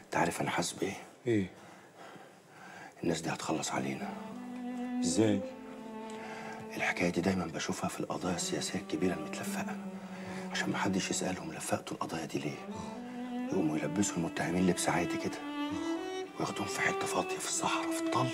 انت عارف انا حاسس بايه ايه الناس دي هتخلص علينا ازاي الحكايه دي دايما بشوفها في القضايا السياسيه الكبيره المتلفقه عشان محدش يسالهم لفقتوا القضايا دي ليه يقوموا يلبسوا المتهمين لبس عادي كده وياخدوهم في حته فاضيه في الصحراء في الطل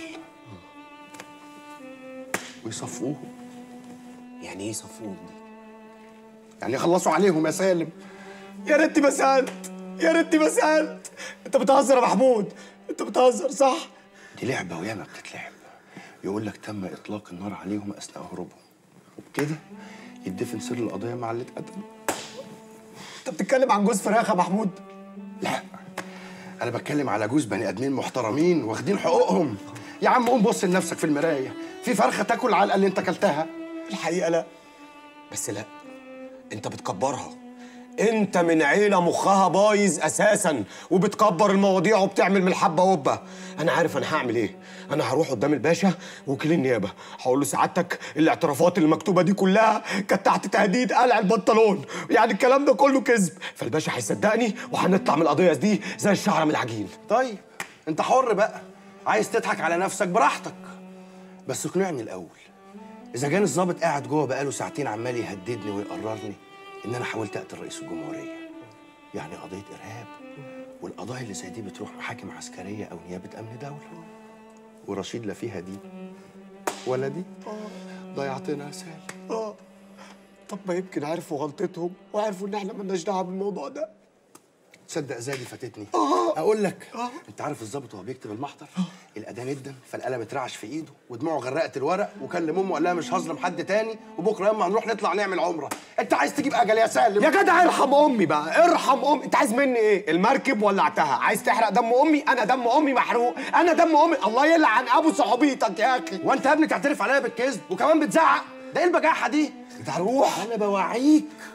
ويصفوهم يعني ايه صفوهم دي يعني يخلصوا عليهم يا سالم يا ريتني ما سالت يا ريتني ما سالت انت بتهزر يا محمود انت بتهزر صح دي لعبه وياما بتتلعب يقول لك تم اطلاق النار عليهم اثناء هروبهم وبكده يدفن سر القضيه مع اللي اتقتل انت بتتكلم عن جوز فراخ يا محمود لا انا بتكلم على جوز بني ادمين محترمين واخدين حقوقهم يا عم قوم بص لنفسك في المرايه في فرخه تاكل علقه اللي انت اكلتها الحقيقه لا بس لا انت بتكبرها انت من عيله مخها بايظ اساسا وبتكبر المواضيع وبتعمل من الحبه وبه انا عارف انا هعمل ايه انا هروح قدام الباشا وكيل النيابه هقول له سعادتك الاعترافات اللي مكتوبه دي كلها كانت تحت تهديد قلع البنطلون يعني الكلام ده كله كذب فالباشا هيصدقني وهنطلع من القضيه دي زي الشعره من العجين طيب انت حر بقى عايز تضحك على نفسك براحتك بس اقنعني الاول اذا كان الضابط قاعد جوه بقاله ساعتين عمال يهددني ويقررني ان انا حاولت اقتل رئيس الجمهوريه يعني قضيه ارهاب والقضايا اللي زي دي بتروح محاكم عسكريه او نيابه امن دوله ورشيد لا فيها دي ولا دي ضيعتنا يا سالم اه طب ما يمكن عرفوا غلطتهم وعرفوا ان احنا مالناش دعوه بالموضوع ده تصدق ازاي دي فاتتني اقول لك انت عارف الظابط وهو بيكتب المحضر الاداه ندن فالقلم اترعش في ايده ودموعه غرقت الورق وكلم امه وقال لها مش هظلم حد تاني وبكره ياما هنروح نطلع نعمل عمره انت عايز تجيب اجل يا سالم يا جدع ارحم امي بقى ارحم امي انت عايز مني ايه المركب ولعتها عايز تحرق دم امي انا دم امي محروق انا دم امي الله يلعن ابو صحوبيتك يا اخي وانت يا ابني تعترف عليا بالكذب وكمان بتزعق ده ايه البجاحه دي ده روح انا بوعيك